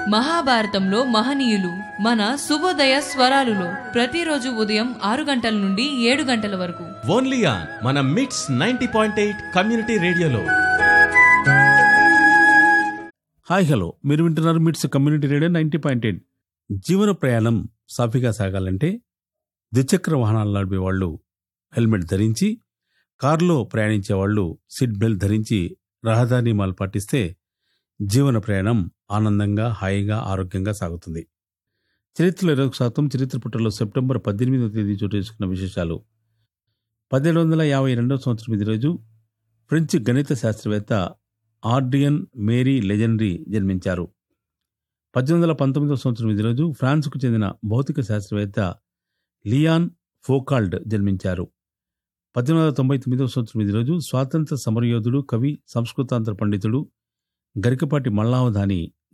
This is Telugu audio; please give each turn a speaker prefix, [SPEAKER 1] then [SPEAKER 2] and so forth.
[SPEAKER 1] మహాభారతంలో మహనీయులు మన శుభోదయ స్వరాలులో ప్రతిరోజు ఉదయం ఆరు గంటల నుండి ఏడు గంటల వరకు
[SPEAKER 2] ఓన్లీ ఆన్ మన MITS ninety point eight community రేడియోలో
[SPEAKER 3] హాయ్ హలో మీరు వింటున్నారు MITS community radio ninety point eight జీవన ప్రయాణం సాఫీగా సాగాలంటే ద్విచక్ర వాహనాలు నడిపే వాళ్ళు హెల్మెట్ ధరించి కారులో ప్రయాణించే వాళ్ళు సీట్ బెల్ట్ ధరించి రహదారి నియమాలు పాటిస్తే జీవన ప్రయాణం ఆనందంగా హాయిగా ఆరోగ్యంగా సాగుతుంది చరిత్రలో ఇరవై శాతం చరిత్ర పుటల్లో సెప్టెంబర్ పద్దెనిమిదవ తేదీ చోటు చేసుకున్న విశేషాలు పదిహేడు వందల యాభై రెండవ సంవత్సరం ఇది రోజు ఫ్రెంచ్ గణిత శాస్త్రవేత్త ఆర్డియన్ మేరీ లెజెండరీ జన్మించారు పద్దెనిమిది వందల పంతొమ్మిదవ సంవత్సరం ఇది రోజు ఫ్రాన్స్కు చెందిన భౌతిక శాస్త్రవేత్త లియాన్ ఫోకాల్డ్ జన్మించారు పద్దెనిమిది వందల తొంభై తొమ్మిదవ సంవత్సరం ఇది రోజు స్వాతంత్ర సమరయోధుడు కవి సంస్కృతాంధ్ర పండితుడు గరికపాటి మల్లావధాని